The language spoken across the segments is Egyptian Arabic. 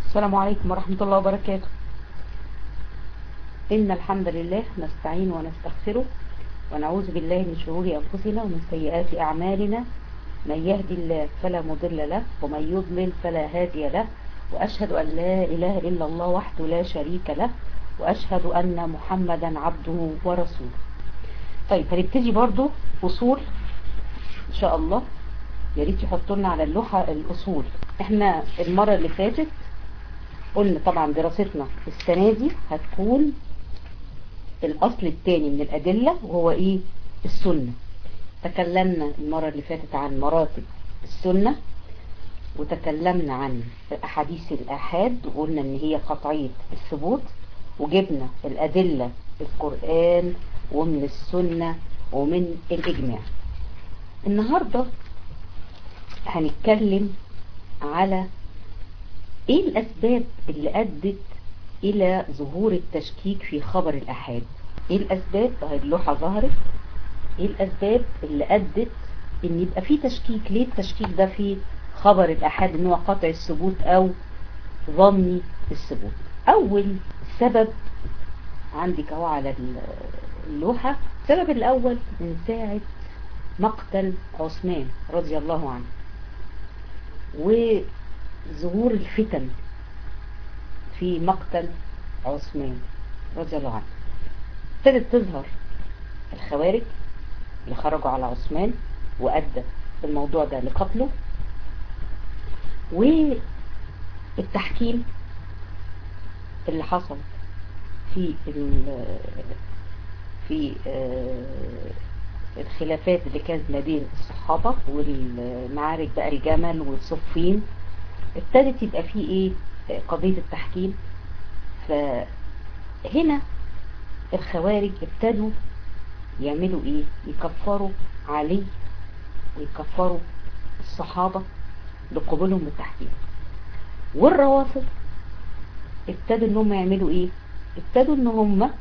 السلام عليكم ورحمة الله وبركاته إن الحمد لله نستعين ونستغفره ونعوذ بالله من شرور أنفسنا ومن سيئات أعمالنا من يهدي الله فلا مضل له ومن يضلل فلا هادي له وأشهد أن لا إله إلا الله وحده لا شريك له وأشهد أن محمدا عبده ورسوله طيب هنبتدي برضو أصول إن شاء الله يا ريت يحطوا لنا على اللوحة الأصول احنا المرة اللي فاتت قلنا طبعا دراستنا السنة دي هتكون الأصل الثاني من الأدلة وهو إيه السنة تكلمنا المرة اللي فاتت عن مراتب السنة وتكلمنا عن أحاديث الآحاد وقلنا إن هي قطعية الثبوت وجبنا الأدلة القرآن ومن السنة ومن الإجماع النهاردة هنتكلم على ايه الاسباب اللي ادت الى ظهور التشكيك في خبر الاحاد ايه الاسباب اهي اللوحة ظهرت ايه الاسباب اللي ادت ان يبقى في تشكيك ليه التشكيك ده في خبر الاحاد ان هو قطع الثبوت او ظني الثبوت اول سبب عندك اهو على اللوحة السبب الاول من ساعة مقتل عثمان رضي الله عنه وظهور الفتن في مقتل عثمان رضي الله عنه ابتدت تظهر الخوارج اللي خرجوا على عثمان وأدى الموضوع ده لقتله والتحكيم اللي حصل في في الخلافات اللي كانت ما بين الصحابة والمعارك بقى الجمل والصفين ابتدت يبقى فيه ايه قضية التحكيم فهنا الخوارج ابتدوا يعملوا ايه يكفروا علي ويكفروا الصحابة لقبولهم بالتحكيم والروافض ابتدوا ان هم يعملوا ايه ابتدوا ان هم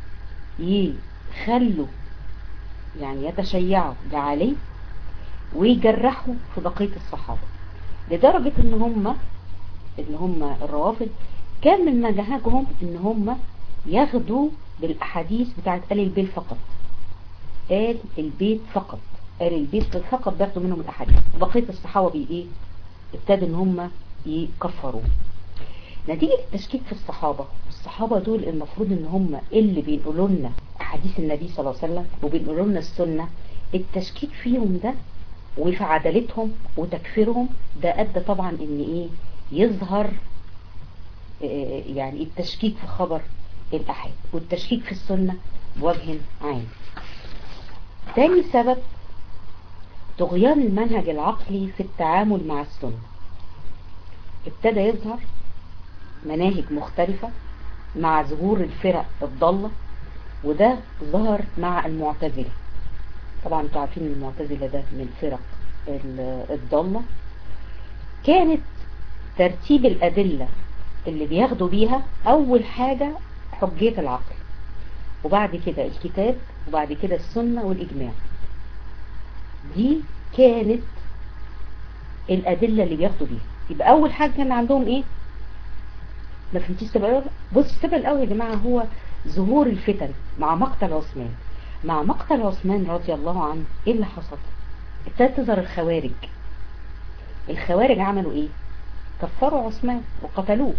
يخلوا يعني يتشيعوا لعلي ويجرحوا في بقية الصحابة لدرجة ان هم ان هم الروافض كان من منهجهم ان هم ياخدوا بالاحاديث بتاعت آل البيت فقط آل البيت فقط آل البيت فقط بياخدوا منهم الاحاديث بقية الصحابة بي ايه ابتدوا ان هم يكفروا نتيجة التشكيك في الصحابة الصحابة دول المفروض ان هم اللي بينقلوا لنا احاديث النبي صلى الله عليه وسلم وبينقلوا لنا السنة التشكيك فيهم ده وفي عدالتهم وتكفيرهم ده ادى طبعا ان ايه يظهر إيه يعني التشكيك في خبر الاحاد والتشكيك في السنة بوجه عام تاني سبب طغيان المنهج العقلي في التعامل مع السنة ابتدى يظهر مناهج مختلفة مع ظهور الفرق الضالة وده ظهر مع المعتزلة طبعا انتوا عارفين المعتزلة ده من الفرق الضالة كانت ترتيب الأدلة اللي بياخدوا بيها أول حاجة حجية العقل وبعد كده الكتاب وبعد كده السنة والإجماع دي كانت الأدلة اللي بياخدوا بيها يبقى أول حاجة كان عندهم إيه ما فهمتيش السبب بص السبب الأول يا جماعة هو ظهور الفتن مع مقتل عثمان مع مقتل عثمان رضي الله عنه ايه اللي حصل ابتدت تظهر الخوارج الخوارج عملوا ايه كفروا عثمان وقتلوه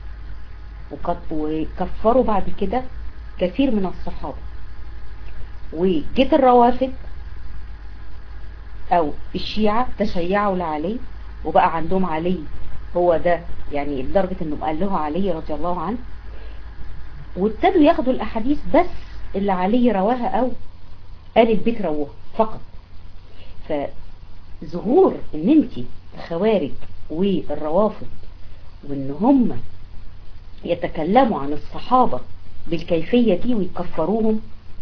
وكفروا بعد كده كثير من الصحابة وجيت الروافد او الشيعة تشيعوا لعلي وبقى عندهم علي هو ده يعني لدرجة انه قال له علي رضي الله عنه وابتدوا ياخدوا الاحاديث بس اللي علي رواها او قال البيت رواه فقط فظهور ان انت الخوارج والروافض وان هم يتكلموا عن الصحابة بالكيفية دي ويكفروهم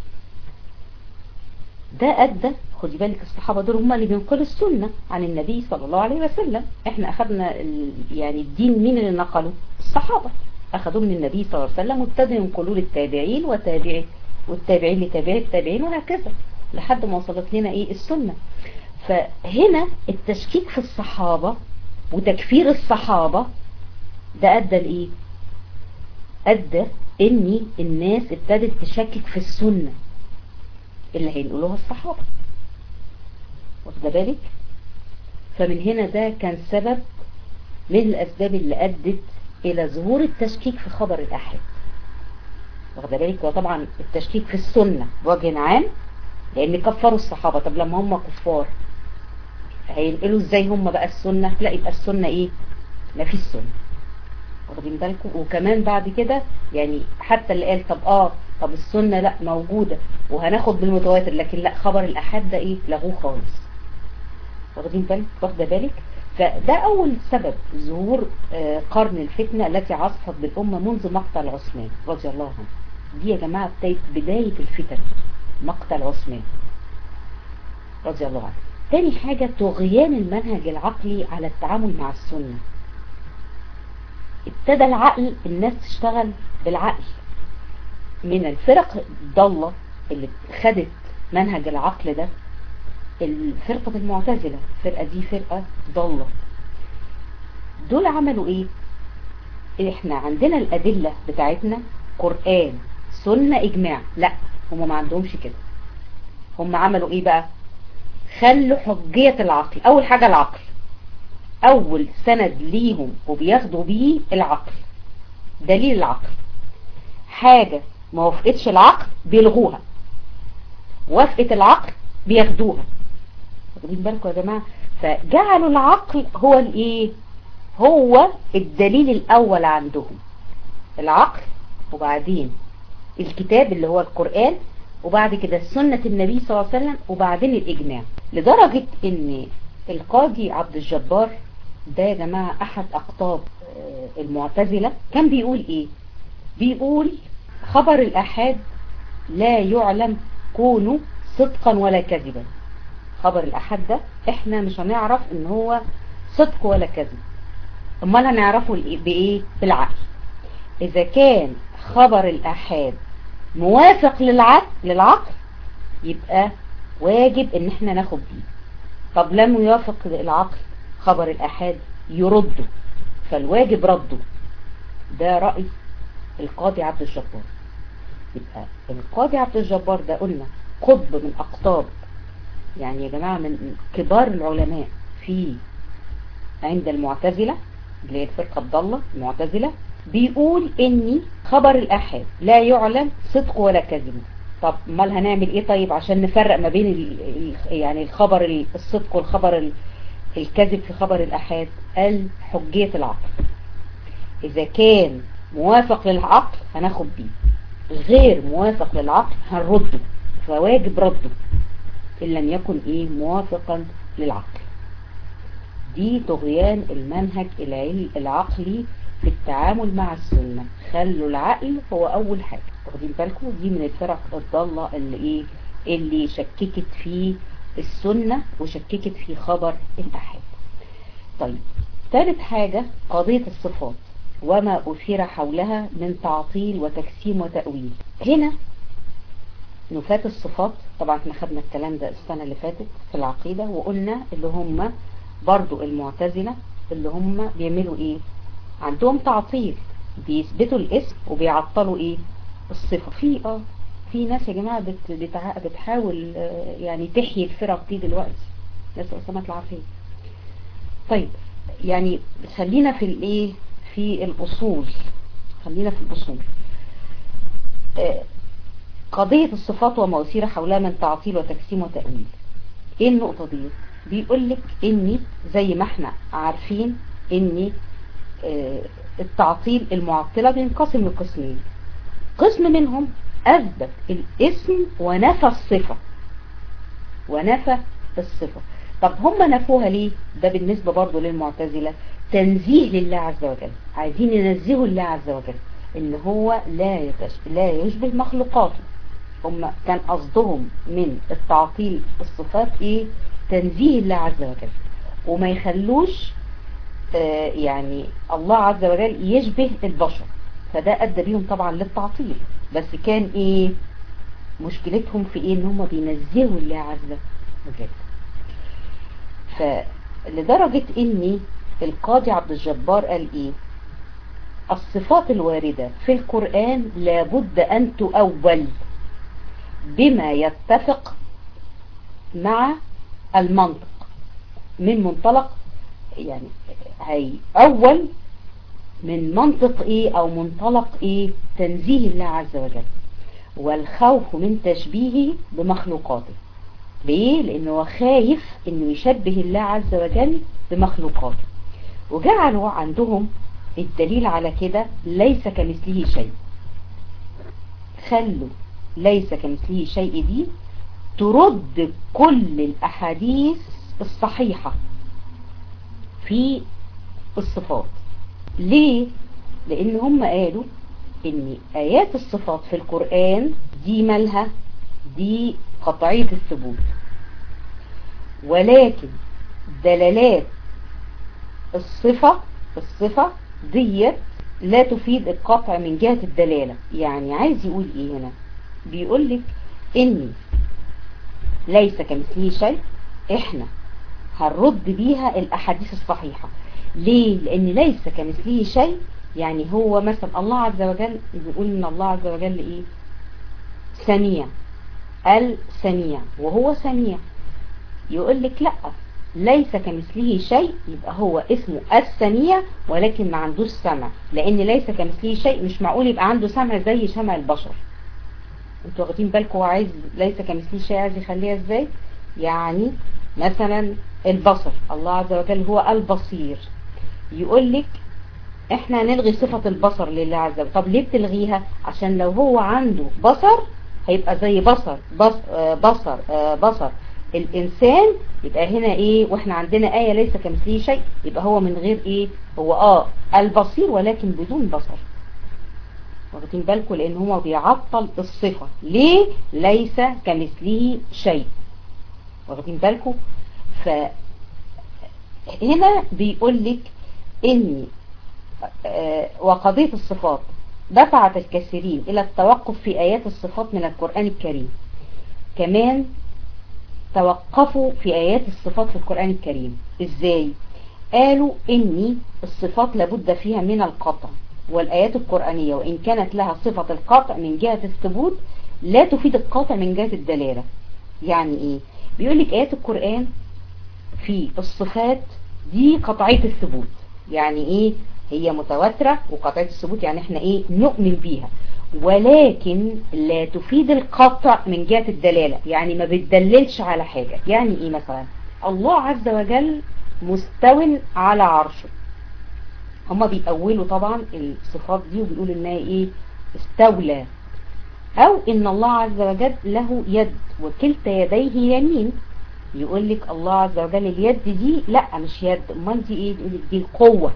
ده ادى خدي بالك الصحابة دول هم اللي بينقلوا السنة عن النبي صلى الله عليه وسلم احنا اخذنا يعني الدين مين اللي نقله الصحابة اخذوه من النبي صلى الله عليه وسلم وابتدوا ينقلوه للتابعين وتابعي والتابعين لتابعي التابعين وهكذا لحد ما وصلت لنا ايه السنة فهنا التشكيك في الصحابة وتكفير الصحابة ده ادى لايه ادى ان الناس ابتدت تشكك في السنة اللي هينقلوها الصحابة واخد بالك فمن هنا ده كان سبب من الاسباب اللي ادت الى ظهور التشكيك في خبر الاحاد واخد بالك وطبعا التشكيك في السنة بوجه عام لان كفروا الصحابة طب لما هم كفار هينقلوا ازاي هم بقى السنة لا يبقى السنة ايه ما فيش سنة واخدين بالكم وكمان بعد كده يعني حتى اللي قال طب اه طب السنة لا موجودة وهناخد بالمتواتر لكن لا خبر الاحاد ده ايه لغوه خالص واخدين بالك واخده بالك فده اول سبب ظهور آه قرن الفتنة التي عصفت بالامة منذ مقتل عثمان رضي الله عنه دي يا جماعة بداية الفتن مقتل عثمان رضي الله عنه تاني حاجة طغيان المنهج العقلي على التعامل مع السنة ابتدى العقل الناس تشتغل بالعقل من الفرق الضالة اللي خدت منهج العقل ده الفرقة المعتزلة الفرقة دي فرقة ضالة دول عملوا ايه احنا عندنا الادلة بتاعتنا قرآن سنة اجماع لا هم ما عندهمش كده هم عملوا ايه بقى خلوا حجية العقل اول حاجة العقل اول سند ليهم وبياخدوا بيه العقل دليل العقل حاجة ما وافقتش العقل بيلغوها وافقت العقل بياخدوها واخدين بالكم يا جماعة فجعلوا العقل هو الايه هو الدليل الاول عندهم العقل وبعدين الكتاب اللي هو القرآن وبعد كده سنة النبي صلى الله عليه وسلم وبعدين الإجماع لدرجة ان القاضي عبد الجبار ده يا جماعة احد اقطاب المعتزلة كان بيقول ايه بيقول خبر الأحاد لا يعلم كونه صدقا ولا كذبا خبر الأحد ده احنا مش هنعرف ان هو صدق ولا كذب امال هنعرفه بايه بالعقل اذا كان خبر الأحاد موافق للعقل للعقل يبقى واجب ان احنا ناخد بيه طب لم يوافق العقل خبر الأحاد يرده فالواجب رده ده رأي القاضي عبد الجبار يبقى القاضي عبد الجبار ده قلنا قطب من أقطاب يعني يا جماعة من كبار العلماء في عند المعتزلة اللي هي الفرقة الضالة المعتزلة بيقول اني خبر الأحاد لا يعلم صدق ولا كذب طب امال هنعمل ايه طيب عشان نفرق ما بين ال يعني الخبر الصدق والخبر الكذب في خبر الأحاد قال حجية العقل إذا كان موافق للعقل هناخد بيه غير موافق للعقل هنرده فواجب رده إن لم يكن إيه موافقا للعقل دي طغيان المنهج العلمي العقلي في التعامل مع السنة خلوا العقل هو أول حاجة واخدين بالكم دي من الفرق الضالة اللي إيه اللي شككت في السنة وشككت في خبر الأحد طيب ثالث حاجة قضية الصفات وما أثير حولها من تعطيل وتجسيم وتأويل هنا نفات الصفات طبعا احنا خدنا الكلام ده السنة اللي فاتت في العقيدة وقلنا اللي هم برضو المعتزلة اللي هم بيعملوا ايه عندهم تعطيل بيثبتوا الاسم وبيعطلوا ايه الصفة في اه في ناس يا جماعة بت بتع... بتحاول يعني تحيي الفرق دي دلوقتي نسأل سمات العافية طيب يعني خلينا في الايه في الاصول خلينا في الاصول قضية الصفات وما أثير حولها من تعطيل وتجسيم وتأويل ايه النقطة دي بيقول لك اني زي ما احنا عارفين اني التعطيل المعطلة بينقسم لقسمين قسم منهم أثبت الاسم ونفى الصفة ونفى الصفة طب هم نفوها ليه ده بالنسبة برضو للمعتزلة تنزيه لله عز وجل عايزين ينزهوا الله عز وجل ان هو لا يتش... لا يشبه مخلوقاته هم كان قصدهم من التعطيل الصفات ايه تنزيه الله عز وجل وما يخلوش آه يعني الله عز وجل يشبه البشر فده ادى بيهم طبعا للتعطيل بس كان ايه مشكلتهم في ايه ان هم بينزهوا الله عز وجل فلدرجة اني القاضي عبد الجبار قال ايه الصفات الواردة في القرآن لابد أن تؤول بما يتفق مع المنطق من منطلق يعني هي أول من منطق إيه أو منطلق إيه تنزيه الله عز وجل والخوف من تشبيهه بمخلوقاته ليه؟ لأنه هو خايف أنه يشبه الله عز وجل بمخلوقاته وجعلوا عندهم الدليل على كده ليس كمثله شيء خلوا ليس كمثله شيء دي ترد كل الأحاديث الصحيحة في الصفات ليه؟ لأن هم قالوا ان آيات الصفات في القرآن دي مالها دي قطعية الثبوت ولكن دلالات الصفة الصفة ديت لا تفيد القطع من جهة الدلالة يعني عايز يقول ايه هنا بيقول لك اني ليس كمثله شيء احنا هنرد بيها الاحاديث الصحيحة ليه لان ليس كمثله شيء يعني هو مثلا الله عز وجل بيقول ان الله عز وجل ايه سميع السميع وهو سميع يقول لك لا ليس كمثله شيء يبقى هو اسمه السميع ولكن ما عندوش سمع لان ليس كمثله شيء مش معقول يبقى عنده سمع زي سمع البشر انتوا واخدين بالكم هو عايز ليس كمثله شيء عايز يخليها ازاي يعني مثلا البصر الله عز وجل هو البصير يقول لك احنا هنلغي صفة البصر لله عز وجل طب ليه بتلغيها عشان لو هو عنده بصر هيبقى زي بصر بصر بصر, بصر الانسان يبقى هنا ايه واحنا عندنا آية ليس كمثله شيء يبقى هو من غير ايه هو اه البصير ولكن بدون بصر واخدين بالكم لان هو بيعطل الصفة ليه ليس كمثله شيء واخدين بالكم فهنا بيقول لك ان وقضية الصفات دفعت الكثيرين إلى التوقف في آيات الصفات من القرآن الكريم كمان توقفوا في آيات الصفات في القرآن الكريم إزاي؟ قالوا إني الصفات لابد فيها من القطع والآيات القرآنية وإن كانت لها صفة القطع من جهة الثبوت لا تفيد القطع من جهة الدلالة يعني إيه؟ بيقول لك آيات القرآن في الصفات دي قطعية الثبوت يعني إيه؟ هي متواترة وقطعية الثبوت يعني احنا ايه نؤمن بيها ولكن لا تفيد القطع من جهة الدلالة يعني ما بتدللش على حاجة يعني ايه مثلا الله عز وجل مستو على عرشه هما بيأولوا طبعا الصفات دي وبيقولوا انها ايه استولى او ان الله عز وجل له يد وكلتا يديه يمين يقول لك الله عز وجل اليد دي لا مش يد امال دي ايه دي القوة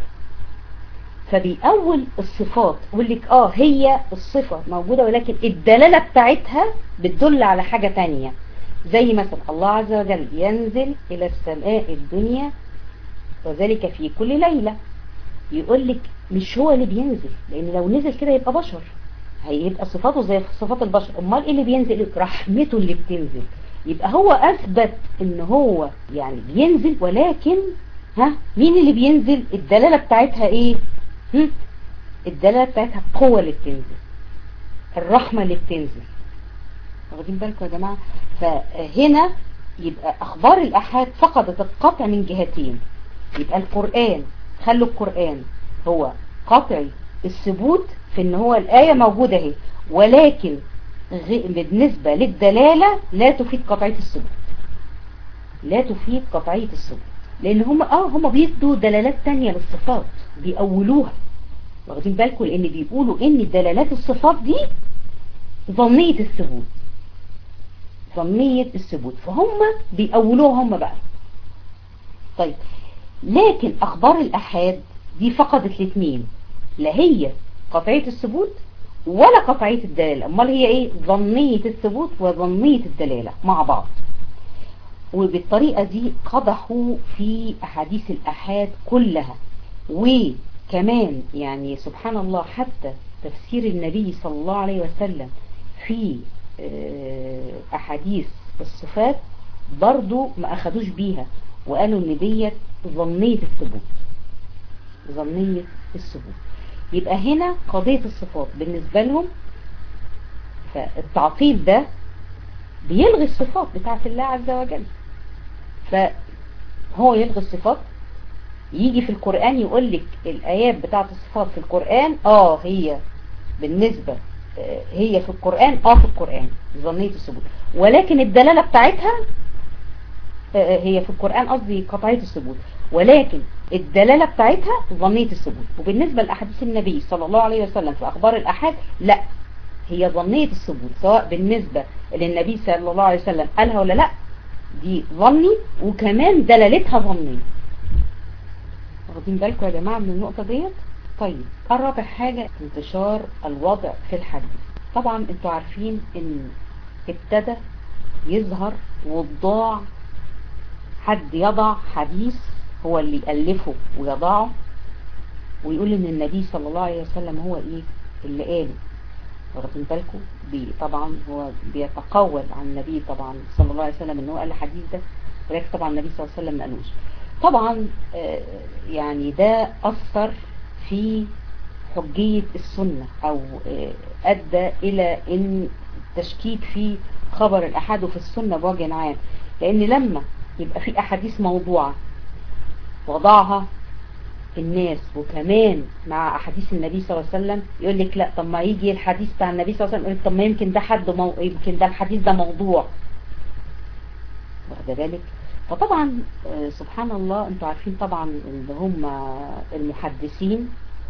فبيأول الصفات يقول لك اه هي الصفة موجودة ولكن الدلالة بتاعتها بتدل على حاجة تانية زي مثلا الله عز وجل ينزل الى السماء الدنيا وذلك في كل ليلة يقول لك مش هو اللي بينزل لان لو نزل كده يبقى بشر هيبقى صفاته زي صفات البشر امال ايه اللي بينزل رحمته اللي بتنزل يبقى هو اثبت ان هو يعني بينزل ولكن ها مين اللي بينزل الدلالة بتاعتها ايه هم؟ الدلالة بتاعتها القوة اللي بتنزل الرحمة اللي بتنزل واخدين بالكم يا جماعة فهنا يبقى اخبار الاحاد فقدت القطع من جهتين يبقى القرآن خلوا القرآن هو قطعي الثبوت في ان هو الآية موجودة اهي ولكن بالنسبة للدلالة لا تفيد قطعية الثبوت لا تفيد قطعية الثبوت لان هم اه هم بيدوا دلالات تانية للصفات بيأولوها واخدين بالكم لان بيقولوا ان دلالات الصفات دي ظنية الثبوت ظنية الثبوت فهم بيأولوها هم بقى طيب لكن اخبار الاحاد دي فقدت الاثنين لا هي قطعية الثبوت ولا قطعية الدلالة امال هي ايه ظنية الثبوت وظنية الدلالة مع بعض وبالطريقة دي قضحوا في أحاديث الأحاد كلها وكمان يعني سبحان الله حتى تفسير النبي صلى الله عليه وسلم في أحاديث الصفات برضو ما أخدوش بيها وقالوا ان ديت ظنية الثبوت ظنية الثبوت يبقى هنا قضية الصفات بالنسبة لهم فالتعطيل ده بيلغي الصفات بتاعت الله عز وجل فهو يلغي الصفات يجي في القرآن يقول لك الآيات بتاعت الصفات في القرآن اه هي بالنسبة هي في القرآن اه في القرآن ظنية الثبوت ولكن الدلالة بتاعتها هي في القرآن قصدي قطعية الثبوت ولكن الدلالة بتاعتها ظنية الثبوت وبالنسبة لأحاديث النبي صلى الله عليه وسلم في أخبار الأحاد لا هي ظنية الثبوت سواء بالنسبة للنبي صلى الله عليه وسلم قالها ولا لا دي ظني وكمان دلالتها ظنية واخدين بالكم يا جماعة من النقطة ديت طيب الرابع حاجة انتشار الوضع في الحديث طبعا انتوا عارفين ان ابتدى يظهر وضاع حد يضع حديث هو اللي يألفه ويضعه ويقول ان النبي صلى الله عليه وسلم هو ايه اللي قاله واخدين بالكم طبعا هو بيتقول عن النبي طبعا صلى الله عليه وسلم ان هو قال الحديث ده ولكن طبعا النبي صلى الله عليه وسلم ما قالوش طبعا يعني ده أثر في حجية السنة أو أدى إلى إن تشكيك في خبر الأحد وفي السنة بوجه عام لأن لما يبقى في أحاديث موضوعة وضعها الناس وكمان مع أحاديث النبي صلى الله عليه وسلم يقول لك لا طب ما يجي الحديث بتاع النبي صلى الله عليه وسلم يقول طب ما يمكن ده حد مو... يمكن ده الحديث ده موضوع واخد بالك فطبعا سبحان الله انتوا عارفين طبعا اللي هم المحدثين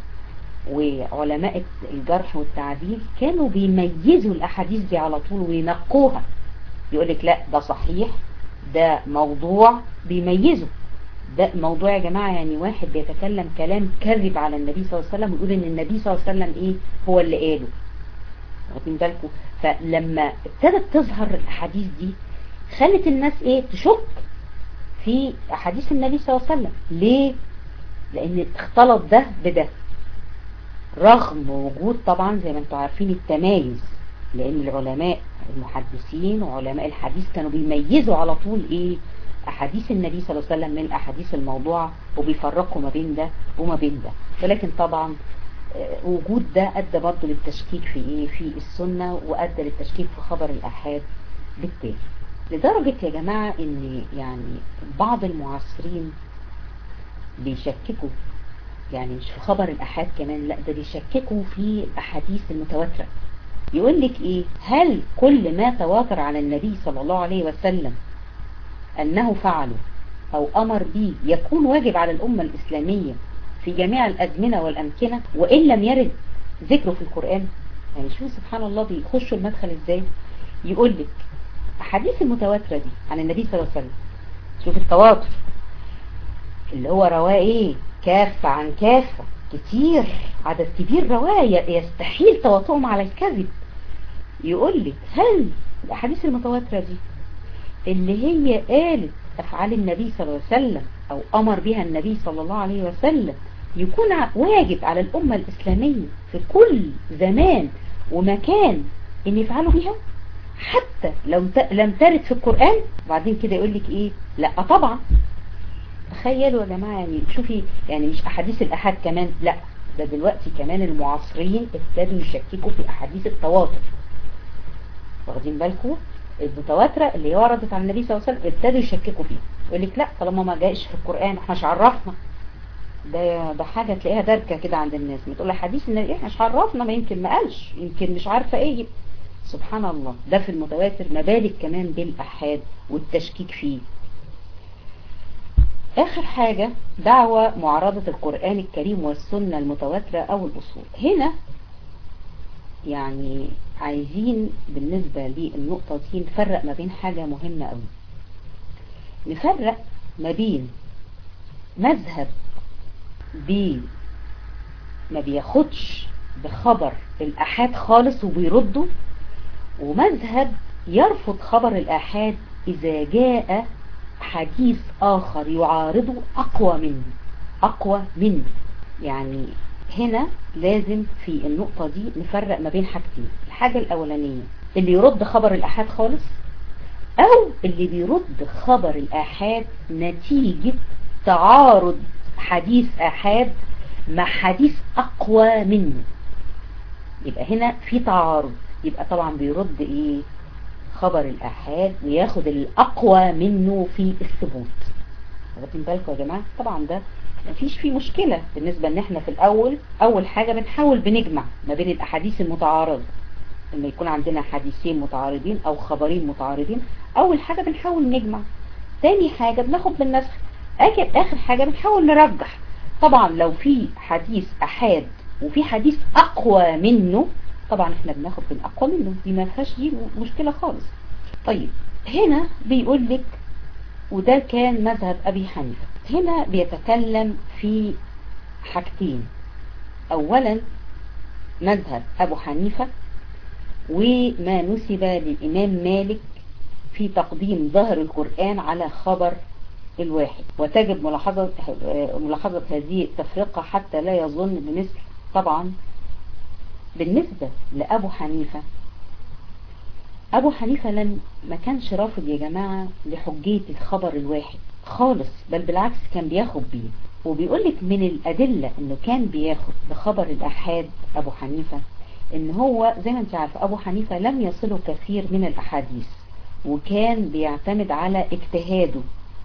وعلماء الجرح والتعديل كانوا بيميزوا الاحاديث دي على طول وينقوها يقول لك لا ده صحيح ده موضوع بيميزه ده موضوع يا جماعة يعني واحد بيتكلم كلام كذب على النبي صلى الله عليه وسلم ويقول ان النبي صلى الله عليه وسلم ايه هو اللي قاله واخدين بالكم فلما ابتدت تظهر الاحاديث دي خلت الناس ايه تشك في احاديث النبي صلى الله عليه وسلم ليه لان اختلط ده بده رغم وجود طبعا زي ما انتم عارفين التمايز لان العلماء المحدثين وعلماء الحديث كانوا بيميزوا على طول ايه احاديث النبي صلى الله عليه وسلم من الاحاديث الموضوعة وبيفرقوا ما بين ده وما بين ده ولكن طبعا وجود ده ادى برضه للتشكيك في ايه في السنة وادى للتشكيك في خبر الاحاد بالتالي لدرجة يا جماعة ان يعني بعض المعاصرين بيشككوا يعني مش في خبر الأحاد كمان لا ده بيشككوا في الأحاديث المتواترة يقول لك ايه هل كل ما تواتر على النبي صلى الله عليه وسلم أنه فعله أو أمر به يكون واجب على الأمة الإسلامية في جميع الأزمنة والأمكنة وإن لم يرد ذكره في القرآن يعني شو سبحان الله بيخشوا المدخل ازاي يقول لك أحاديث المتواترة دي عن النبي صلى الله عليه وسلم شوف التواتر اللي هو رواه ايه كافة عن كافة كتير عدد كبير رواية يستحيل تواترهم على الكذب يقول لك هل الأحاديث المتواترة دي اللي هي قالت أفعال النبي صلى الله عليه وسلم أو أمر بها النبي صلى الله عليه وسلم يكون واجب على الأمة الإسلامية في كل زمان ومكان إن يفعلوا بها حتى لو لم ترد في القرآن وبعدين كده يقول لك إيه لا طبعا تخيلوا يا جماعة يعني شوفي يعني مش أحاديث الأحد كمان لا ده دلوقتي كمان المعاصرين ابتدوا يشككوا في أحاديث التواتر واخدين بالكم المتواترة اللي وردت عن النبي صلى الله عليه وسلم ابتدوا يشككوا فيه يقول لك لا طالما ما جايش في القرآن احنا مش عرفنا ده ده حاجة تلاقيها داركة كده عند الناس بتقول لها حديث النبي احنا مش عرفنا ما يمكن ما قالش يمكن مش عارفة ايه سبحان الله ده في المتواتر ما بالك كمان بالأحاد والتشكيك فيه آخر حاجة دعوة معارضة القرآن الكريم والسنة المتواترة أو الأصول هنا يعني عايزين بالنسبة للنقطة دي نفرق ما بين حاجة مهمة قوي نفرق ما بين مذهب بي ما بياخدش بخبر الأحاد خالص وبيرده ومذهب يرفض خبر الآحاد إذا جاء حديث آخر يعارضه أقوى منه أقوى منه يعني هنا لازم في النقطة دي نفرق ما بين حاجتين الحاجة الأولانية اللي يرد خبر الأحاد خالص أو اللي بيرد خبر الأحاد نتيجة تعارض حديث أحاد مع حديث اقوى منه يبقى هنا في تعارض يبقى طبعا بيرد ايه خبر الآحاد وياخد الأقوى منه في الثبوت واخدين بالكم يا جماعة طبعا ده مفيش فيه مشكلة بالنسبة ان احنا في الأول أول حاجة بنحاول بنجمع ما بين الأحاديث المتعارضة لما يكون عندنا حديثين متعارضين أو خبرين متعارضين أول حاجة بنحاول نجمع تاني حاجة بناخد بالنسخ آخر حاجة بنحاول نرجح طبعا لو في حديث أحاد وفي حديث أقوى منه طبعا احنا بناخد بالاقوى منه دي ما فيهاش دي مشكلة خالص طيب هنا بيقول لك وده كان مذهب ابي حنيفة هنا بيتكلم في حاجتين اولا مذهب ابو حنيفة وما نسب للامام مالك في تقديم ظهر القرآن على خبر الواحد وتجب ملاحظة, ملاحظة هذه التفرقة حتى لا يظن بمثل طبعا بالنسبة لأبو حنيفة أبو حنيفة لم ما كانش رافض يا جماعة لحجية الخبر الواحد خالص بل بالعكس كان بياخد بيه وبيقولك من الأدلة انه كان بياخد بخبر الأحاد أبو حنيفة ان هو زي ما انت عارفة أبو حنيفة لم يصله كثير من الأحاديث وكان بيعتمد على اجتهاده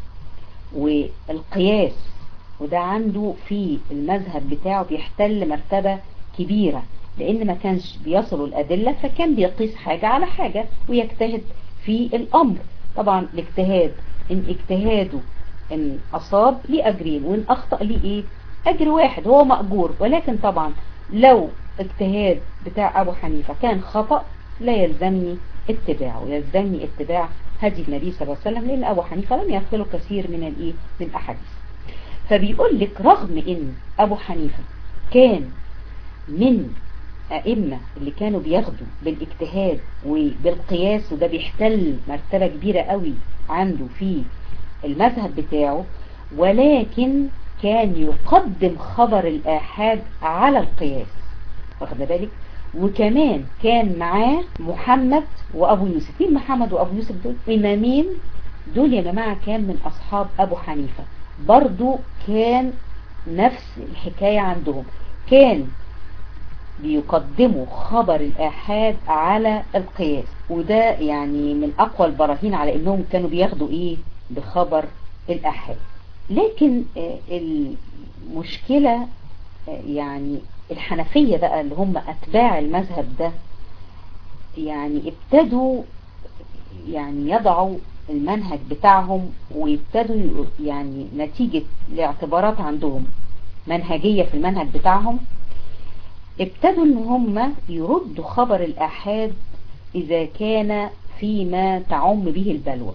والقياس وده عنده في المذهب بتاعه بيحتل مرتبة كبيرة لان ما كانش بيصلوا الادلة فكان بيقيس حاجة على حاجة ويجتهد في الامر طبعا الاجتهاد ان اجتهاده ان اصاب ليه اجرين وان اخطأ ليه ايه اجر واحد هو مأجور ولكن طبعا لو اجتهاد بتاع ابو حنيفة كان خطأ لا يلزمني اتباعه يلزمني اتباع هدي النبي صلى الله عليه وسلم لان ابو حنيفة لم يغفله كثير من الايه من الاحاديث فبيقول لك رغم ان ابو حنيفة كان من أئمة اللي كانوا بياخدوا بالاجتهاد وبالقياس وده بيحتل مرتبة كبيرة قوي عنده في المذهب بتاعه ولكن كان يقدم خبر الآحاد على القياس واخد بالك وكمان كان معاه محمد وأبو يوسف مين محمد وأبو يوسف دول إمامين دول يا جماعة كان من أصحاب أبو حنيفة برضو كان نفس الحكاية عندهم كان بيقدموا خبر الآحاد على القياس وده يعني من أقوى البراهين على أنهم كانوا بياخدوا إيه بخبر الآحاد لكن المشكلة يعني الحنفية بقى اللي هم أتباع المذهب ده يعني ابتدوا يعني يضعوا المنهج بتاعهم ويبتدوا يعني نتيجة لاعتبارات عندهم منهجية في المنهج بتاعهم ابتدوا ان هم يردوا خبر الآحاد إذا كان فيما تعم به البلوى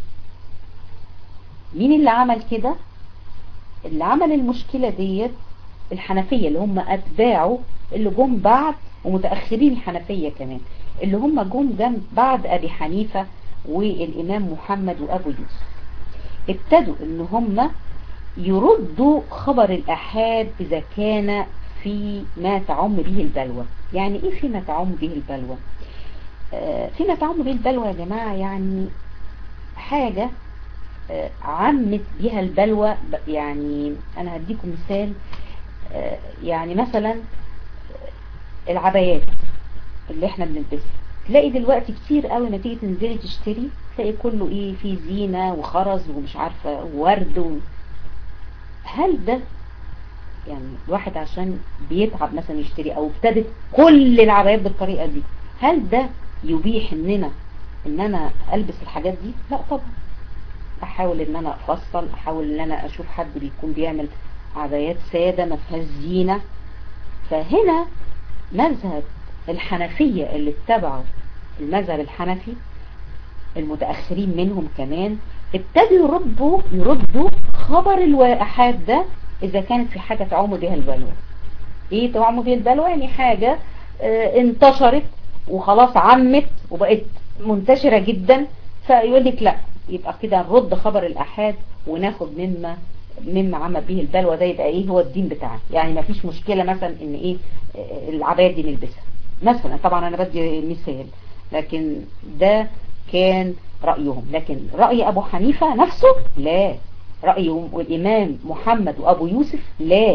مين اللي عمل كده اللي عمل المشكلة ديت الحنفية اللي هم أتباعه اللي جم بعد ومتأخرين الحنفية كمان اللي هم جم جنب بعد أبي حنيفة والإمام محمد وأبو يوسف ابتدوا ان هم يردوا خبر الأحاد إذا كان في ما تعم به البلوى يعني ايه فيما تعم به البلوى آه فيما تعم به البلوى يا جماعة يعني حاجة آه عمت بها البلوى يعني انا هديكم مثال آه يعني مثلا العبايات اللي احنا بنلبسها تلاقي دلوقتي كتير قوي ما تيجي تنزلي تشتري تلاقي كله ايه فيه زينة وخرز ومش عارفة وورد و... هل ده يعني الواحد عشان بيتعب مثلا يشتري او ابتدت كل العبايات بالطريقة دي هل ده يبيح اننا ان انا البس الحاجات دي لا طبعا احاول ان انا افصل احاول ان انا اشوف حد بيكون بيعمل عبايات سادة ما فيهاش زينة فهنا مذهب الحنفية اللي اتبعوا المذهب الحنفي المتأخرين منهم كمان ابتدوا يردوا يردوا خبر الواحات ده اذا كانت في حاجة تعم بها البلوى ايه تعم بها البلوى يعني حاجة اه انتشرت وخلاص عمت وبقت منتشرة جدا فيقول لك لا يبقى كده نرد خبر الاحاد وناخد مما مما عم به البلوى ده يبقى ايه هو الدين بتاعنا يعني ما فيش مشكلة مثلا ان ايه العباية دي نلبسها مثلا طبعا انا بدي مثال لكن ده كان رأيهم لكن رأي ابو حنيفة نفسه لا رأيهم والامام محمد وابو يوسف لا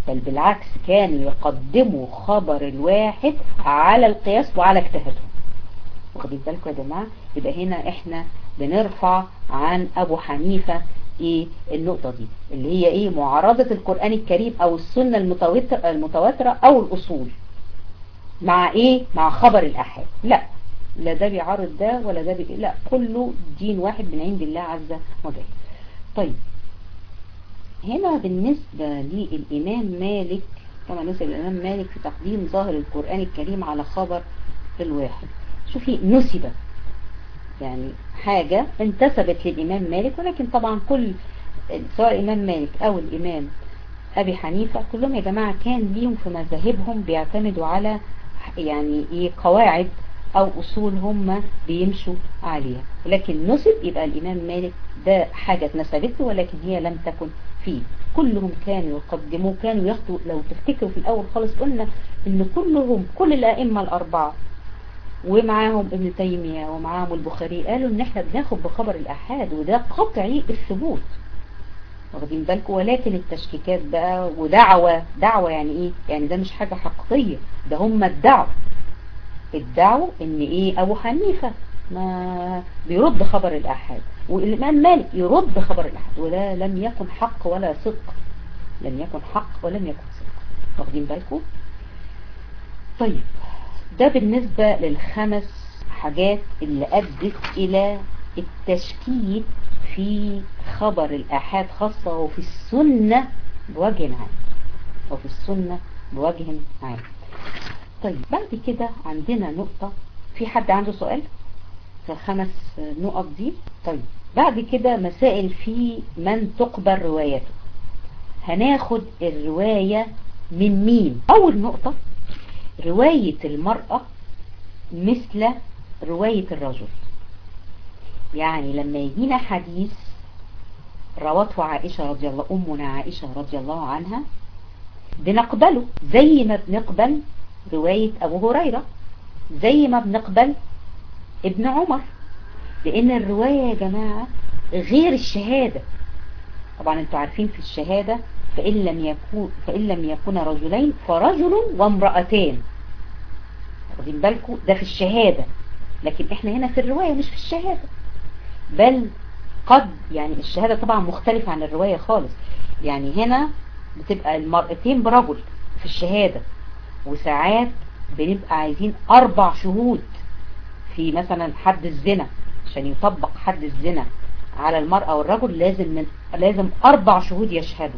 بل بالعكس كانوا يقدموا خبر الواحد على القياس وعلى اجتهادهم واخدين بالكم يا جماعة يبقى هنا احنا بنرفع عن ابو حنيفة ايه النقطة دي اللي هي ايه معارضة القرآن الكريم او السنة المتواترة, المتواترة او الاصول مع ايه مع خبر الاحاد لا لا ده بيعارض ده ولا ده بي... لا كله دين واحد من عند الله عز وجل طيب هنا بالنسبة للإمام مالك كما نسب الإمام مالك في تقديم ظاهر القرآن الكريم على خبر الواحد شوفي نسب يعني حاجة انتسبت للإمام مالك ولكن طبعا كل سواء الإمام مالك أو الإمام أبي حنيفة كلهم يا جماعة كان ليهم في مذاهبهم بيعتمدوا على يعني ايه قواعد او اصول هم بيمشوا عليها ولكن نسب يبقى الامام مالك ده حاجة اتنسبت له ولكن هي لم تكن فيه كلهم كانوا يقدموا كانوا ياخدوا لو تفتكروا في الاول خالص قلنا ان كلهم كل الائمة الاربعة ومعاهم ابن تيمية ومعاهم البخاري قالوا ان احنا بناخد بخبر الاحاد وده قطعي الثبوت واخدين بالكم ولكن التشكيكات بقى ودعوة دعوة يعني ايه يعني ده مش حاجة حقيقية ده هم ادعوا ادعوا ان ايه ابو حنيفة ما بيرد خبر الاحاد والامام مالك يرد خبر الاحاد وده لم يكن حق ولا صدق لم يكن حق ولم يكن صدق واخدين بالكم طيب ده بالنسبة للخمس حاجات اللي ادت الى التشكيك في خبر الآحاد خاصة وفي السنة بوجه عام وفي السنة بوجه عام طيب بعد كده عندنا نقطة في حد عنده سؤال في الخمس نقط دي طيب بعد كده مسائل في من تقبل روايته هناخد الرواية من مين أول نقطة رواية المرأة مثل رواية الرجل يعني لما يجينا حديث روته عائشة رضي الله أمنا عائشة رضي الله عنها بنقبله زي ما بنقبل رواية أبو هريرة زي ما بنقبل ابن عمر لأن الرواية يا جماعة غير الشهادة طبعا انتوا عارفين في الشهادة فإن لم يكون فإن لم يكون رجلين فرجل وامرأتان واخدين بالكم ده في الشهادة لكن احنا هنا في الرواية مش في الشهادة بل قد يعني الشهادة طبعا مختلفة عن الرواية خالص يعني هنا بتبقى المرأتين برجل في الشهادة وساعات بنبقى عايزين أربع شهود في مثلا حد الزنا عشان يطبق حد الزنا على المرأة والرجل لازم من لازم أربع شهود يشهدوا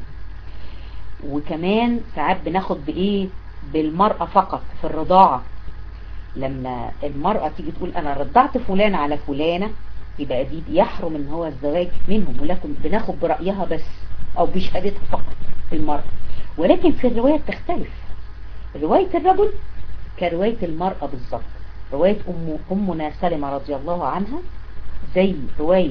وكمان ساعات بناخد بإيه بالمرأة فقط في الرضاعة لما المرأة تيجي تقول أنا رضعت فلان على فلانة يبقى دي يحرم ان هو الزواج منهم ولكن بناخد برأيها بس او بشهادتها فقط المرأة ولكن في الرواية تختلف رواية الرجل كرواية المرأة بالظبط رواية أم أمنا سلمة رضي الله عنها زي رواية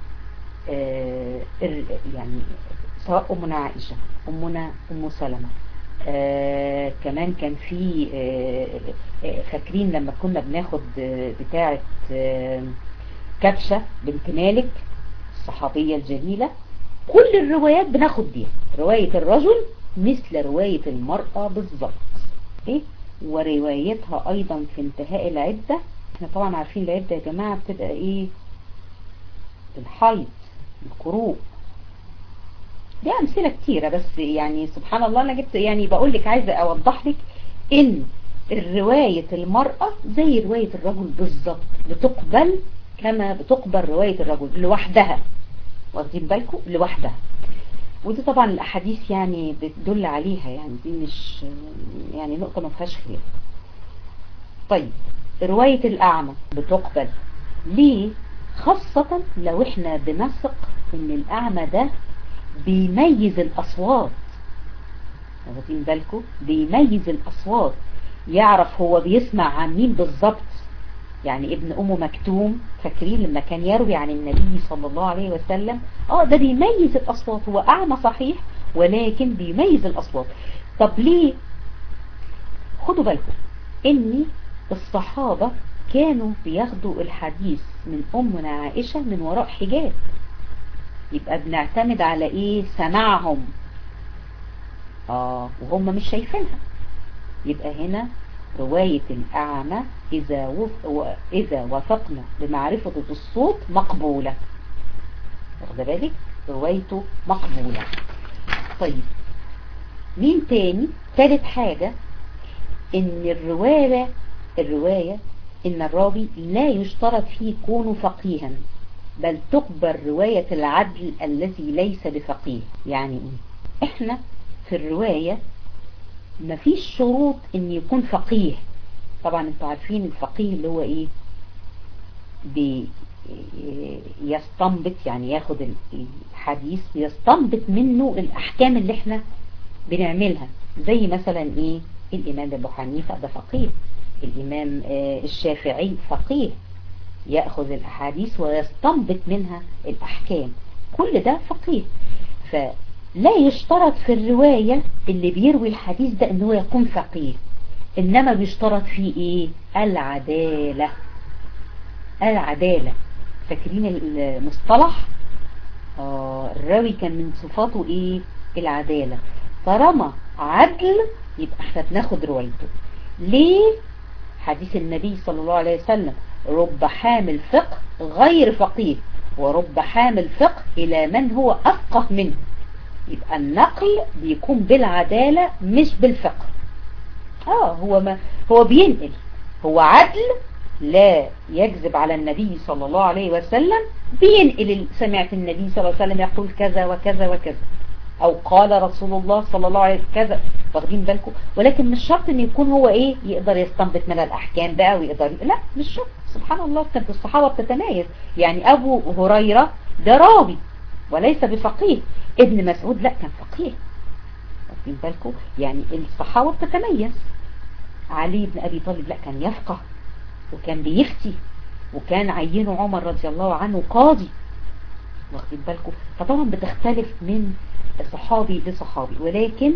آه يعني سواء أمنا عائشة أمنا أم سلمة آه كمان كان في آه فاكرين لما كنا بناخد بتاعة كبشة بنت مالك الصحابية الجليلة كل الروايات بناخد دي رواية الرجل مثل رواية المرأة بالظبط ايه وروايتها ايضا في انتهاء العدة احنا طبعا عارفين العدة يا جماعة بتبقى ايه الحيض القروء دي امثلة كتيرة بس يعني سبحان الله انا جبت يعني بقول لك عايزة اوضح لك ان رواية المرأة زي رواية الرجل بالظبط بتقبل كما بتقبل رواية الرجل لوحدها واخدين بالكم لوحدها ودي طبعا الاحاديث يعني بتدل عليها يعني دي مش يعني نقطة ما فيهاش خلاف طيب رواية الاعمى بتقبل ليه خاصة لو احنا بنثق ان الاعمى ده بيميز الاصوات واخدين بالكم بيميز الاصوات يعرف هو بيسمع عن مين بالظبط يعني ابن أم مكتوم فاكرين لما كان يروي عن النبي صلى الله عليه وسلم اه ده بيميز الأصوات هو أعمى صحيح ولكن بيميز الأصوات طب ليه خدوا بالكم ان الصحابة كانوا بياخدوا الحديث من أمنا عائشة من وراء حجاب يبقى بنعتمد على ايه سماعهم اه وهم مش شايفينها يبقى هنا رواية الأعمى إذا, وف... إذا وثقنا بمعرفة الصوت مقبولة واخد بالك روايته مقبولة طيب مين تاني ثالث حاجة ان الرواية الرواية ان الراوي لا يشترط فيه كونه فقيها بل تقبل رواية العدل الذي ليس بفقيه يعني ايه احنا في الرواية مفيش شروط ان يكون فقيه طبعا انتوا عارفين الفقيه اللي هو ايه يستنبط يعني ياخد الحديث ويستنبط منه الاحكام اللي احنا بنعملها زي مثلا ايه الامام ابو حنيفه ده فقيه الامام الشافعي فقيه ياخذ الاحاديث ويستنبط منها الاحكام كل ده فقيه فلا يشترط في الرواية اللي بيروي الحديث ده ان هو يكون فقيه انما بيشترط فيه ايه العدالة العدالة فاكرين المصطلح آه الراوي كان من صفاته ايه العدالة طالما عدل يبقى احنا بناخد روايته ليه حديث النبي صلى الله عليه وسلم رب حامل فقه غير فقيه ورب حامل فقه الى من هو افقه منه يبقى النقل بيكون بالعدالة مش بالفقه اه هو ما هو بينقل هو عدل لا يكذب على النبي صلى الله عليه وسلم بينقل سمعت النبي صلى الله عليه وسلم يقول كذا وكذا وكذا او قال رسول الله صلى الله عليه وسلم كذا واخدين بالكم ولكن مش شرط ان يكون هو ايه يقدر يستنبط من الاحكام بقى ويقدر لا مش شرط سبحان الله كانت الصحابة بتتميز يعني ابو هريرة ده راوي وليس بفقيه ابن مسعود لا كان فقيه واخدين بالكم يعني الصحابة بتتميز علي بن ابي طالب لا كان يفقه وكان بيفتي وكان عينه عمر رضي الله عنه قاضي واخدين بالكم فطبعا بتختلف من صحابي لصحابي ولكن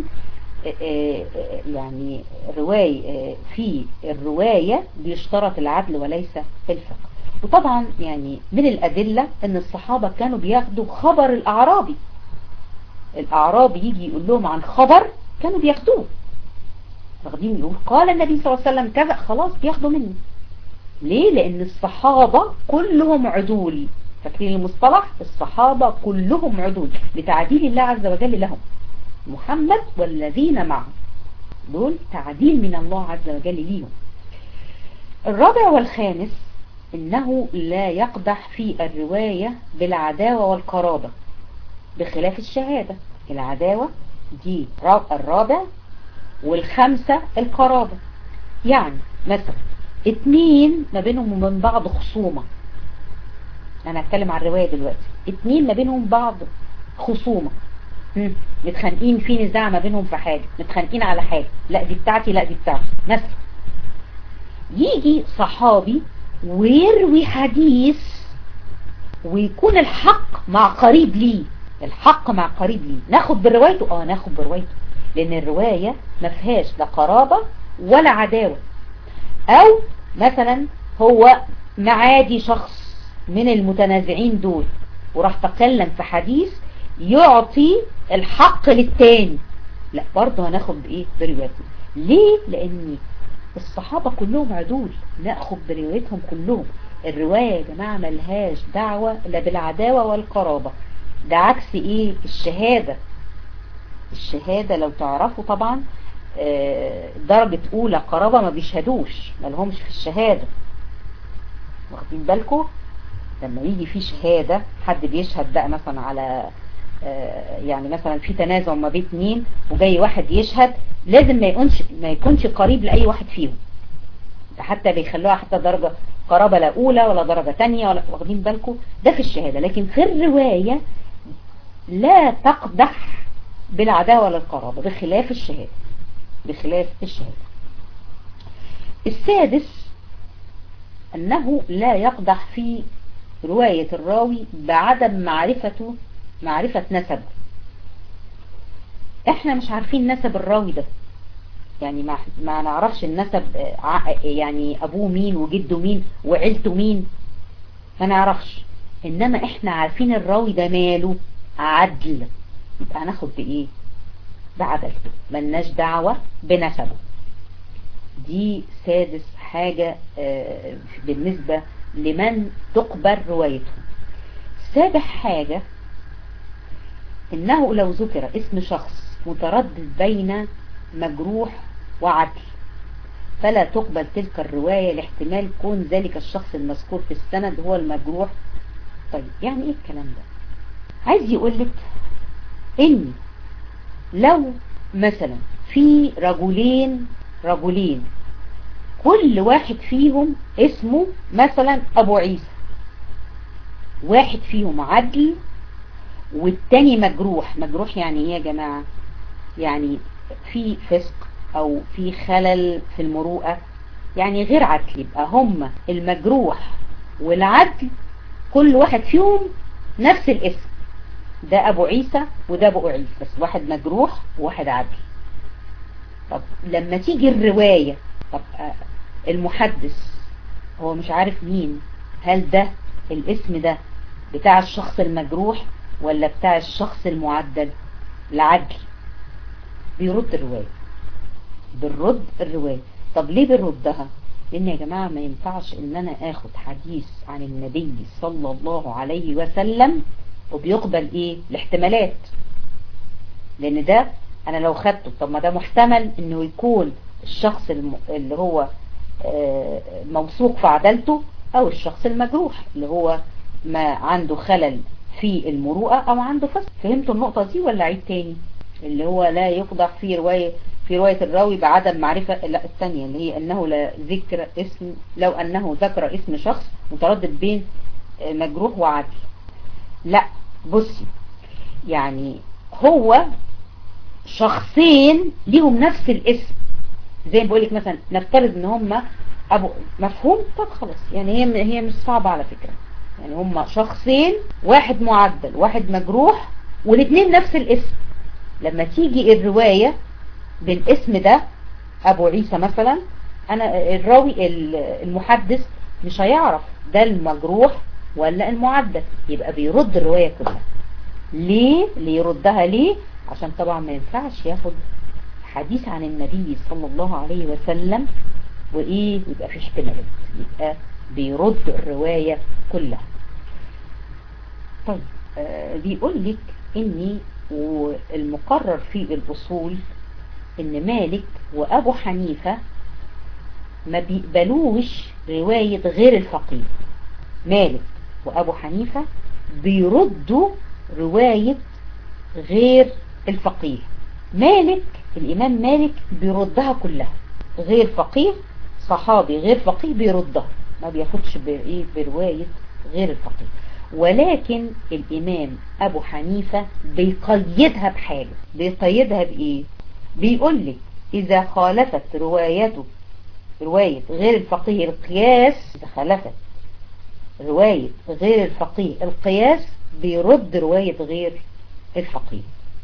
يعني رواية في الرواية بيشترط العدل وليس الفقه وطبعا يعني من الأدلة ان الصحابة كانوا بياخدوا خبر الأعرابي الأعرابي يجي يقول لهم عن خبر كانوا بياخدوه واخدين يقول قال النبي صلى الله عليه وسلم كذا خلاص بياخدوا منه ليه لان الصحابة كلهم عدول فاكرين المصطلح الصحابة كلهم عدول لتعديل الله عز وجل لهم محمد والذين معه دول تعديل من الله عز وجل ليهم الرابع والخامس انه لا يقدح في الرواية بالعداوة والقرابة بخلاف الشهادة العداوة دي الرابع والخمسة القرابة يعني مثلا اتنين ما بينهم ومن بعض خصومة انا هتكلم عن الرواية دلوقتي اتنين ما بينهم بعض خصومة متخانقين في نزاع ما بينهم في حاجة متخانقين على حاجة لا دي بتاعتي لا دي بتاعتي مثلا يجي صحابي ويروي حديث ويكون الحق مع قريب ليه الحق مع قريب ليه ناخد بروايته اه ناخد بروايته لان الرواية ما فيهاش لا قرابة ولا عداوة او مثلا هو معادي شخص من المتنازعين دول وراح تكلم في حديث يعطي الحق للتاني لا برضه هناخد بايه بروايته ليه لان الصحابة كلهم عدول ناخد بروايتهم كلهم الرواية يا جماعة ملهاش دعوة لا بالعداوة والقرابة ده عكس ايه الشهادة الشهادة لو تعرفوا طبعا درجة اولى قرابة ما بيشهدوش ما لهمش في الشهادة واخدين بالكم لما يجي في شهادة حد بيشهد بقى مثلا على يعني مثلا في تنازع ما بين اتنين وجاي واحد يشهد لازم ما يكونش ما يكونش قريب لأي واحد فيهم حتى بيخلوها حتى درجة قرابة لا أولى ولا درجة تانية ولا واخدين بالكم ده في الشهادة لكن في الرواية لا تقدح بالعداوة ولا القرابة بخلاف الشهادة بخلاف الشهادة السادس أنه لا يقدح في رواية الراوي بعدم معرفته معرفة نسب احنا مش عارفين نسب الراوي ده يعني ما, ما نعرفش النسب يعني ابوه مين وجده مين وعيلته مين ما نعرفش انما احنا عارفين الراوي ده ماله عدل يبقى هناخد بايه بعدلته ملناش دعوة بنسبه دي سادس حاجة بالنسبة لمن تقبل روايته سابع حاجة انه لو ذكر اسم شخص متردد بين مجروح وعدل فلا تقبل تلك الرواية لاحتمال كون ذلك الشخص المذكور في السند هو المجروح طيب يعني ايه الكلام ده عايز يقولك ان لو مثلا في رجلين رجلين كل واحد فيهم اسمه مثلا ابو عيسى واحد فيهم عدل والتاني مجروح مجروح يعني ايه يا جماعة يعني في فسق او في خلل في المروءة يعني غير عدل يبقى هم المجروح والعدل كل واحد فيهم نفس الاسم ده ابو عيسى وده ابو عيسى بس واحد مجروح وواحد عدل طب لما تيجي الرواية طب المحدث هو مش عارف مين هل ده الاسم ده بتاع الشخص المجروح ولا بتاع الشخص المعدل العدل بيرد الرواية بنرد الرواية طب ليه بنردها لان يا جماعة ما ينفعش ان انا اخد حديث عن النبي صلى الله عليه وسلم وبيقبل ايه الاحتمالات لان ده انا لو خدته طب ما ده محتمل انه يكون الشخص اللي هو موثوق في عدالته او الشخص المجروح اللي هو ما عنده خلل في المروءة او عنده فسق فهمتوا النقطة دي ولا عيد تاني اللي هو لا يقضح في رواية في رواية الراوي بعدم معرفة لا الثانية اللي هي انه لا ذكر اسم لو انه ذكر اسم شخص متردد بين مجروح وعدل لا بصي يعني هو شخصين ليهم نفس الاسم زي ما بقولك مثلا نفترض ان هم ابو مفهوم طب خلاص يعني هي هي مش صعبة على فكرة يعني هم شخصين واحد معدل واحد مجروح والاثنين نفس الاسم لما تيجي الرواية بالاسم ده ابو عيسى مثلا انا الراوي المحدث مش هيعرف ده المجروح ولا المعدل يبقى بيرد الرواية كلها ليه ليه يردها ليه عشان طبعا ما ينفعش ياخد حديث عن النبي صلى الله عليه وسلم وايه يبقى في احتمالات يبقى بيرد الرواية كلها طيب آه بيقول لك اني والمقرر في الاصول ان مالك وابو حنيفة ما بيقبلوش رواية غير الفقيه مالك وابو حنيفة بيردوا رواية غير الفقيه مالك الامام مالك بيردها كلها غير فقيه صحابي غير فقيه بيردها ما بياخدش بايه برواية غير الفقيه ولكن الامام ابو حنيفة بيقيدها بحاجة بيقيدها بايه بيقول لك اذا خالفت روايته رواية غير الفقيه القياس اذا خالفت رواية غير الفقيه القياس بيرد رواية غير الفقيه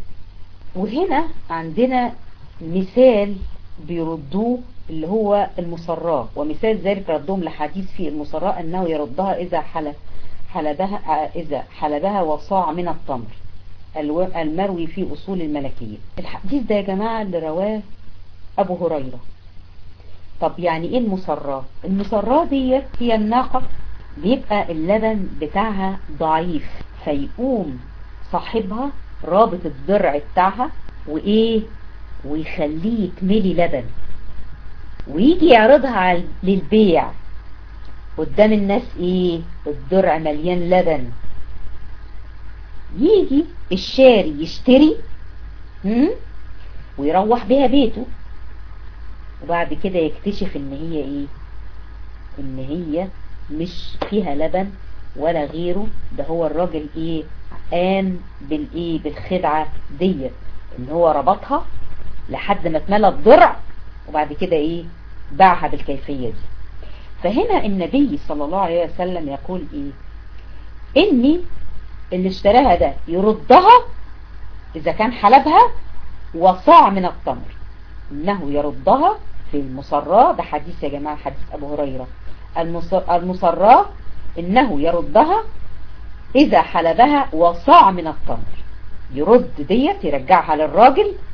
وهنا عندنا مثال بيردوه اللي هو المصراء ومثال ذلك ردهم لحديث في المصراء أنه يردها إذا حلب حلبها إذا حلبها وصاع من التمر المروي في أصول الملكية الحديث ده يا جماعة اللي رواه أبو هريرة طب يعني إيه المصراء المصراء دي هي الناقة بيبقى اللبن بتاعها ضعيف فيقوم صاحبها رابط الضرع بتاعها وايه ويخليه يكملي لبن ويجي يعرضها للبيع قدام الناس ايه الضرع مليان لبن يجي الشاري يشتري هم؟ ويروح بيها بيته وبعد كده يكتشف ان هي ايه ان هي مش فيها لبن ولا غيره ده هو الراجل ايه قام بالايه بالخدعة دي ان هو ربطها لحد ما اتملى الضرع وبعد كده ايه باعها بالكيفية دي فهنا النبي صلى الله عليه وسلم يقول ايه اني اللي اشتراها ده يردها اذا كان حلبها وصاع من التمر انه يردها في المصراء ده حديث يا جماعة حديث ابو هريرة المصراء انه يردها اذا حلبها وصاع من التمر يرد ديت يرجعها للراجل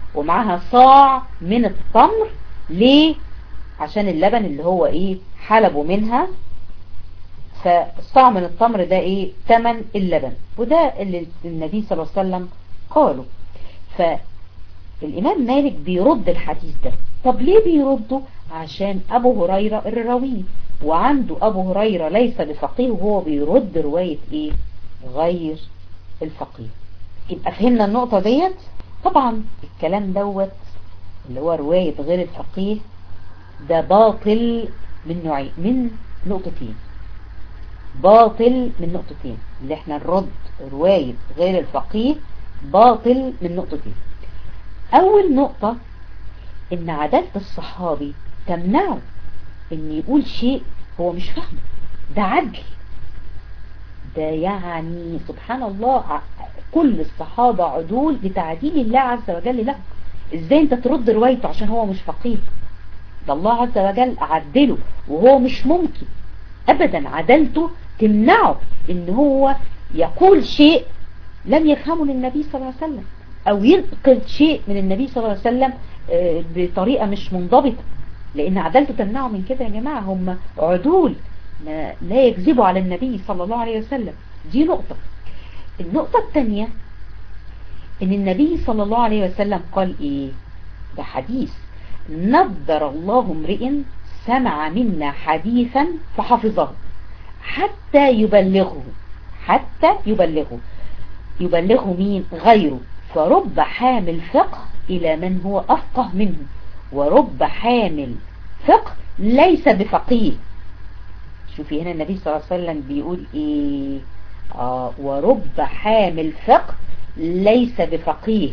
ومعاها صاع من التمر ليه عشان اللبن اللي هو ايه حلبوا منها فالصاع من التمر ده ايه تمن اللبن وده اللي النبي صلى الله عليه وسلم قاله فالامام مالك بيرد الحديث ده طب ليه بيرده عشان ابو هريرة الراوي وعنده ابو هريرة ليس بفقيه وهو بيرد رواية ايه غير الفقيه يبقى فهمنا النقطة ديت طبعا الكلام دوت اللي هو رواية غير الفقيه ده باطل من نوعين من نقطتين باطل من نقطتين اللي احنا نرد رواية غير الفقيه باطل من نقطتين اول نقطة ان عدالة الصحابي تمنعه ان يقول شيء هو مش فاهمه ده عدل ده يعني سبحان الله كل الصحابة عدول بتعديل الله عز وجل له ازاي انت ترد روايته عشان هو مش فقيه ده الله عز وجل عدله وهو مش ممكن ابدا عدلته تمنعه ان هو يقول شيء لم يفهمه للنبي صلى الله عليه وسلم او ينقل شيء من النبي صلى الله عليه وسلم بطريقة مش منضبطة لان عدالته تمنعه من كده يا جماعة هم عدول لا يكذبوا على النبي صلى الله عليه وسلم دي نقطة النقطة الثانية ان النبي صلى الله عليه وسلم قال ايه ده حديث نذر الله امرئ سمع منا حديثا فحفظه حتى يبلغه حتى يبلغه يبلغه مين غيره فرب حامل فقه إلى من هو أفقه منه ورب حامل فقه ليس بفقيه شوفي هنا النبي صلى الله عليه وسلم بيقول إيه آه ورب حامل فقه ليس بفقيه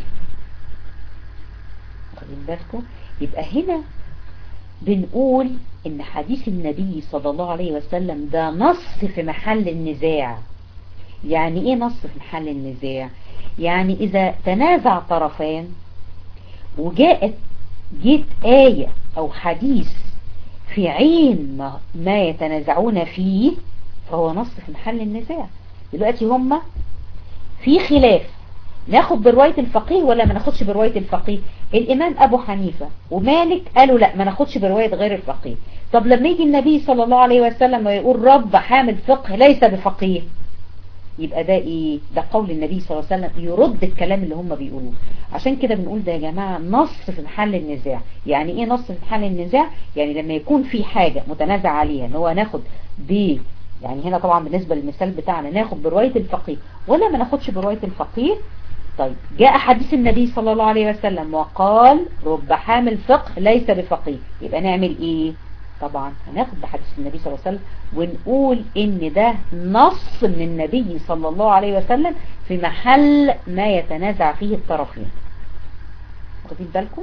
واخدين بالكم يبقى هنا بنقول ان حديث النبي صلى الله عليه وسلم ده نص في محل النزاع يعني ايه نص في محل النزاع يعني اذا تنازع طرفان وجاءت جيت آية او حديث في عين ما, ما يتنازعون فيه فهو نص في محل النزاع دلوقتي هما في خلاف ناخد برواية الفقيه ولا ما ناخدش برواية الفقيه الامام ابو حنيفة ومالك قالوا لا ما ناخدش برواية غير الفقيه طب لما يجي النبي صلى الله عليه وسلم ويقول رب حامل فقه ليس بفقيه يبقى ده ايه ده قول النبي صلى الله عليه وسلم يرد الكلام اللي هم بيقولوه عشان كده بنقول ده يا جماعة نص في محل النزاع يعني ايه نص في محل النزاع يعني لما يكون في حاجة متنازع عليها ان هو ناخد ب يعني هنا طبعا بالنسبة للمثال بتاعنا ناخد برواية الفقيه ولا ما ناخدش برواية الفقيه طيب جاء حديث النبي صلى الله عليه وسلم وقال رب حامل فقه ليس بفقيه يبقى نعمل ايه طبعا هناخد بحديث النبي صلى الله عليه وسلم ونقول ان ده نص من النبي صلى الله عليه وسلم في محل ما يتنازع فيه الطرفين واخدين بالكم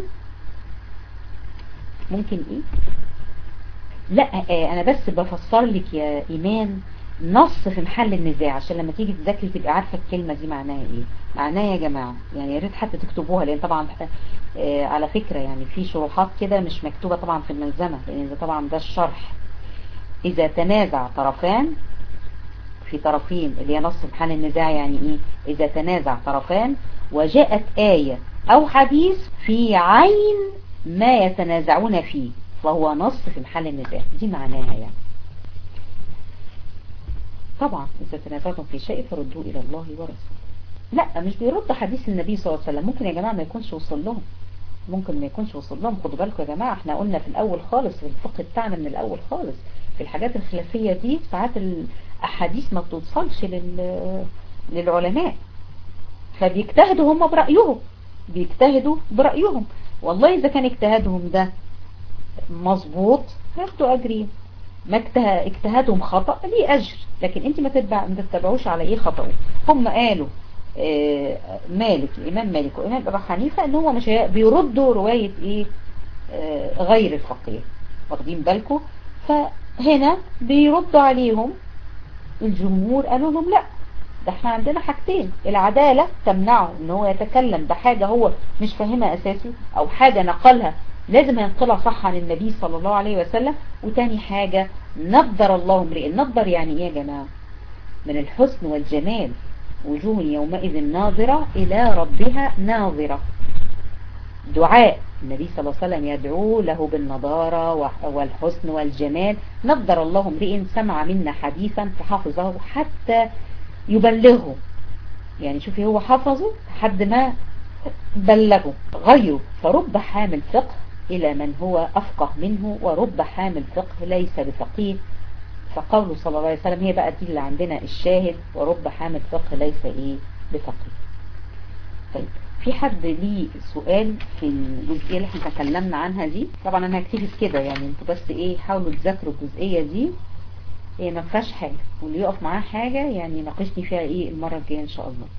ممكن ايه لا آه انا بس بفسر لك يا ايمان نص في محل النزاع عشان لما تيجي تذاكري تبقى عارفه الكلمه دي معناها ايه معناها يا جماعه يعني يا ريت حتى تكتبوها لان طبعا آه على فكره يعني في شروحات كده مش مكتوبه طبعا في الملزمه لان ده طبعا ده الشرح اذا تنازع طرفان في طرفين اللي هي نص في محل النزاع يعني ايه اذا تنازع طرفان وجاءت آية او حديث في عين ما يتنازعون فيه فهو نص في محل النزاع دي معناها يعني طبعا إذا تنازعتم في شيء فردوه إلى الله ورسوله لا مش بيرد حديث النبي صلى الله عليه وسلم ممكن يا جماعة ما يكونش وصل لهم ممكن ما يكونش وصل لهم خدوا بالكم يا جماعة احنا قلنا في الأول خالص في الفقه بتاعنا من الأول خالص في الحاجات الخلافية دي ساعات الأحاديث ما بتوصلش لل... للعلماء فبيجتهدوا هم برأيهم بيجتهدوا برأيهم والله إذا كان اجتهادهم ده مظبوط هياخدوا أجرين ما اجتهادهم خطأ ليه أجر لكن انت ما تتبع ما تتبعوش على ايه خطأه هم قالوا اه مالك الإمام مالك وإمام أبو حنيفة ان هو مش بيردوا رواية ايه اه غير الفقيه واخدين بالكم فهنا بيردوا عليهم الجمهور قالوا لهم لا ده احنا عندنا حاجتين العدالة تمنعه ان هو يتكلم بحاجة هو مش فاهمها اساسي او حاجة نقلها لازم ينقلها صح عن النبي صلى الله عليه وسلم وتاني حاجة نظر الله امرئ النظر يعني ايه يا جماعة من الحسن والجمال وجوه يومئذ ناظرة الى ربها ناظرة دعاء النبي صلى الله عليه وسلم يدعو له بالنضارة والحسن والجمال نقدر الله امرئ سمع منا حديثا فحفظه حتى يبلغه يعني شوفي هو حفظه لحد ما بلغه غيره فرب حامل فقه إلى من هو أفقه منه ورب حامل فقه ليس بفقيه فقوله صلى الله عليه وسلم هي بقى دي اللي عندنا الشاهد ورب حامل فقه ليس إيه بفقيه طيب في حد ليه سؤال في الجزئية اللي احنا تكلمنا عنها دي طبعا انا هكتفي كده يعني انتوا بس ايه حاولوا تذاكروا الجزئية دي هي ما فيهاش حاجة واللي يقف معاه حاجة يعني ناقشني فيها ايه المرة الجاية ان شاء الله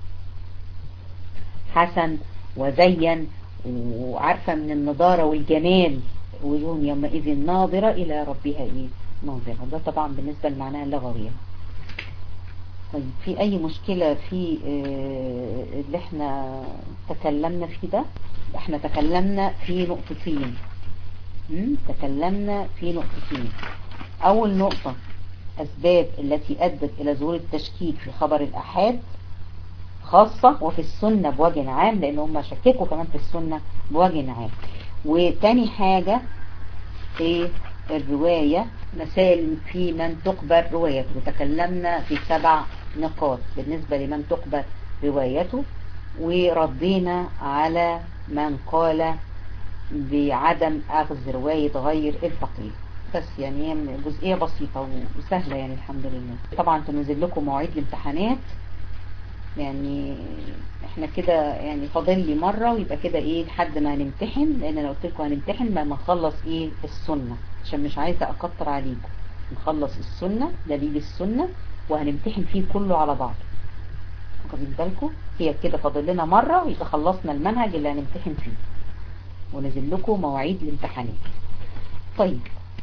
حسن وزين وعارفة من النضارة والجمال وجوه يومئذ ناظرة إلى ربها إيه ناظرة ده طبعا بالنسبة لمعناها اللغوية طيب في أي مشكلة في اللي احنا تكلمنا فيه ده احنا تكلمنا في نقطتين تكلمنا في نقطتين أول نقطة أسباب التي أدت إلى ظهور التشكيك في خبر الأحاد خاصة وفي السنة بوجه عام لأن هم شككوا كمان في السنة بوجه عام وتاني حاجة في الرواية مسائل في من تقبل روايته وتكلمنا في سبع نقاط بالنسبة لمن تقبل روايته وردينا على من قال بعدم أخذ رواية غير الفقيه بس يعني هي جزئية بسيطة وسهلة يعني الحمد لله طبعا تنزل لكم مواعيد الامتحانات يعني احنا كده يعني فاضل لي مرة ويبقى كده ايه لحد ما هنمتحن لان انا قلت لكم هنمتحن ما نخلص ايه السنة عشان مش عايزة اكتر عليكم نخلص السنة دليل السنة وهنمتحن فيه كله على بعض واخدين بالكم هي كده فاضل لنا مرة ويبقى خلصنا المنهج اللي هنمتحن فيه ونزل لكم مواعيد الامتحانات طيب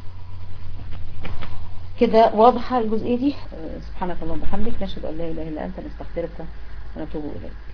كده واضحة الجزئية دي سبحانك اللهم وبحمدك نشهد أن لا إله إلا أنت نستغفرك ونتوب إليك